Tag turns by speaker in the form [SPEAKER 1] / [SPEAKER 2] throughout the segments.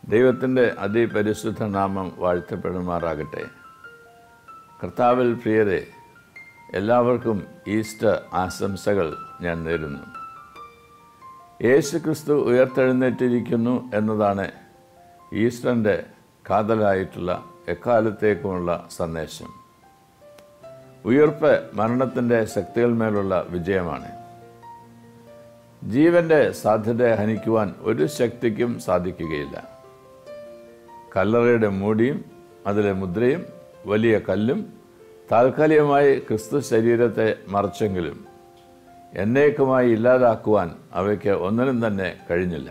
[SPEAKER 1] ദൈവത്തിൻ്റെ അതിപരിശുദ്ധ നാമം വാഴ്ത്തപ്പെടുമാറാകട്ടെ കർത്താവിൽ പ്രിയരെ എല്ലാവർക്കും ഈസ്റ്റർ ആശംസകൾ ഞാൻ നേരുന്നു യേശു ക്രിസ്തു ഉയർത്തെഴുന്നേറ്റിരിക്കുന്നു എന്നതാണ് ഈസ്റ്ററിൻ്റെ കാതലായിട്ടുള്ള എക്കാലത്തേക്കുമുള്ള സന്ദേശം ഉയർപ്പ് മരണത്തിൻ്റെ ശക്തികൾമേലുള്ള വിജയമാണ് ജീവന്റെ സാധ്യത ഹനിക്കുവാൻ ഒരു ശക്തിക്കും സാധിക്കുകയില്ല കല്ലറയുടെ മൂടിയും അതിലെ മുദ്രയും വലിയ കല്ലും താൽക്കാലികമായി ക്രിസ്തു ശരീരത്തെ മറച്ചെങ്കിലും എന്നേക്കുമായി ഇല്ലാതാക്കുവാൻ അവയ്ക്ക് ഒന്നിനും തന്നെ കഴിഞ്ഞില്ല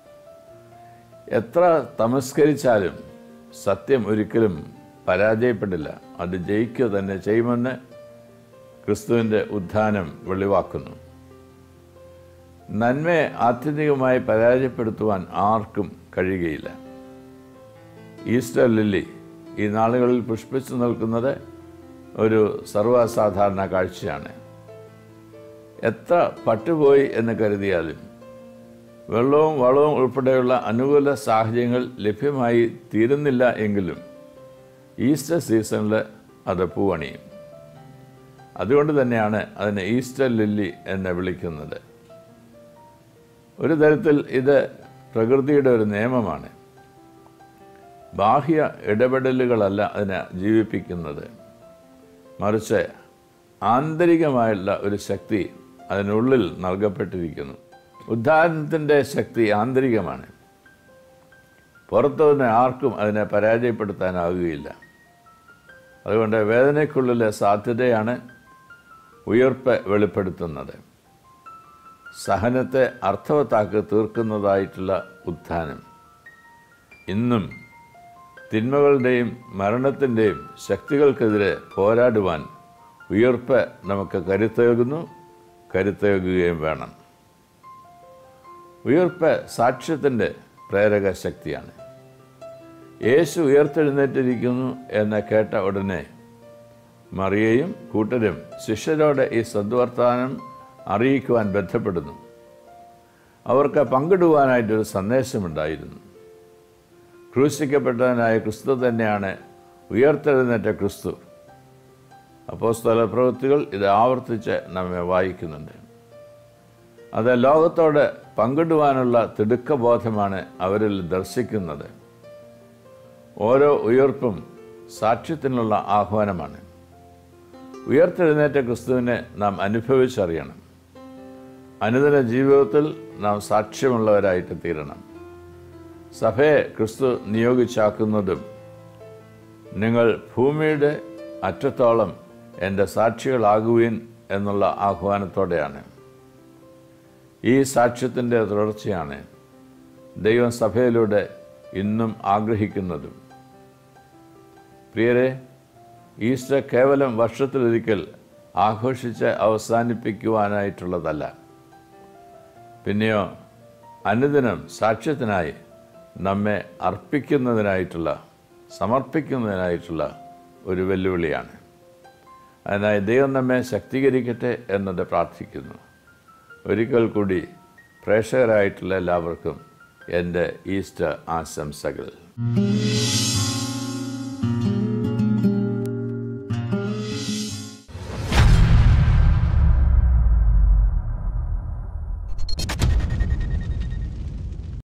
[SPEAKER 1] എത്ര തമസ്കരിച്ചാലും സത്യം ഒരിക്കലും പരാജയപ്പെടില്ല അത് ജയിക്കുക തന്നെ ചെയ്യുമെന്ന് ക്രിസ്തുവിൻ്റെ ഉത്ഥാനം വെളിവാക്കുന്നു നന്മയെ ആത്യന്തികമായി പരാജയപ്പെടുത്തുവാൻ ആർക്കും കഴിയുകയില്ല ഈസ്റ്റർ ലില്ലി ഈ നാളുകളിൽ പുഷ്പിച്ചു നിൽക്കുന്നത് ഒരു സർവ്വസാധാരണ കാഴ്ചയാണ് എത്ര പട്ടുപോയി എന്ന് കരുതിയാലും വെള്ളവും വളവും ഉൾപ്പെടെയുള്ള അനുകൂല സാഹചര്യങ്ങൾ ലഭ്യമായി തീരുന്നില്ല എങ്കിലും ഈസ്റ്റർ സീസണിൽ അത് പൂവണിയും അതുകൊണ്ട് തന്നെയാണ് അതിനെ ഈസ്റ്റർ ലില്ലി എന്ന് വിളിക്കുന്നത് ഒരു തരത്തിൽ ഇത് പ്രകൃതിയുടെ ഒരു നിയമമാണ് ബാഹ്യ ഇടപെടലുകളല്ല അതിനെ ജീവിപ്പിക്കുന്നത് മറിച്ച് ആന്തരികമായുള്ള ഒരു ശക്തി അതിനുള്ളിൽ നൽകപ്പെട്ടിരിക്കുന്നു ഉദ്ധാരണത്തിൻ്റെ ശക്തി ആന്തരികമാണ് പുറത്തുനിന്ന് ആർക്കും അതിനെ പരാജയപ്പെടുത്താനാകുകയില്ല അതുകൊണ്ട് വേദനയ്ക്കുള്ളിലെ സാധ്യതയാണ് ഉയർപ്പ് വെളിപ്പെടുത്തുന്നത് സഹനത്തെ അർത്ഥവത്താക്കി തീർക്കുന്നതായിട്ടുള്ള ഉത്ഥാനം ഇന്നും തിന്മകളുടെയും മരണത്തിൻ്റെയും ശക്തികൾക്കെതിരെ പോരാടുവാൻ ഉയർപ്പ് നമുക്ക് കരുത്തേകുന്നു കരുത്തേകുകയും വേണം ഉയർപ്പ് സാക്ഷ്യത്തിൻ്റെ പ്രേരക ശക്തിയാണ് യേശു ഉയർത്തെഴുന്നേറ്റിരിക്കുന്നു എന്ന് കേട്ട ഉടനെ മറിയയും കൂട്ടരും ശിഷ്യരോടെ ഈ സദ്വർത്താനം അറിയിക്കുവാൻ ബന്ധപ്പെടുന്നു അവർക്ക് പങ്കിടുവാനായിട്ടൊരു സന്ദേശമുണ്ടായിരുന്നു ക്രൂശിക്കപ്പെട്ടവനായ ക്രിസ്തു തന്നെയാണ് ഉയർത്തെഴുന്നേറ്റ ക്രിസ്തു അപ്പോസ്തല പ്രവൃത്തികൾ ഇത് ആവർത്തിച്ച് നമ്മെ വായിക്കുന്നുണ്ട് അത് ലോകത്തോട് പങ്കിടുവാനുള്ള തിടുക്കബോധമാണ് അവരിൽ ദർശിക്കുന്നത് ഓരോ ഉയർപ്പും സാക്ഷ്യത്തിനുള്ള ആഹ്വാനമാണ് ഉയർത്തെഴുന്നേറ്റ ക്രിസ്തുവിനെ നാം അനുഭവിച്ചറിയണം അനുദിന ജീവിതത്തിൽ നാം സാക്ഷ്യമുള്ളവരായിട്ട് തീരണം സഭയെ ക്രിസ്തു നിയോഗിച്ചാക്കുന്നതും നിങ്ങൾ ഭൂമിയുടെ അറ്റത്തോളം എൻ്റെ സാക്ഷികളാകുവിൻ എന്നുള്ള ആഹ്വാനത്തോടെയാണ് ഈ സാക്ഷ്യത്തിൻ്റെ തുടർച്ചയാണ് ദൈവം സഭയിലൂടെ ഇന്നും ആഗ്രഹിക്കുന്നതും പ്രിയരെ ഈസ്റ്റർ കേവലം വർഷത്തിലൊരിക്കൽ ആഘോഷിച്ച് അവസാനിപ്പിക്കുവാനായിട്ടുള്ളതല്ല പിന്നെയോ അനുദിനം സാക്ഷ്യത്തിനായി നമ്മെ അർപ്പിക്കുന്നതിനായിട്ടുള്ള സമർപ്പിക്കുന്നതിനായിട്ടുള്ള ഒരു വെല്ലുവിളിയാണ് അതിനായി ദൈവം നമ്മെ ശക്തീകരിക്കട്ടെ എന്നത് പ്രാർത്ഥിക്കുന്നു ഒരിക്കൽ കൂടി പ്രേക്ഷകരായിട്ടുള്ള എല്ലാവർക്കും എൻ്റെ ഈസ്റ്റർ ആശംസകൾ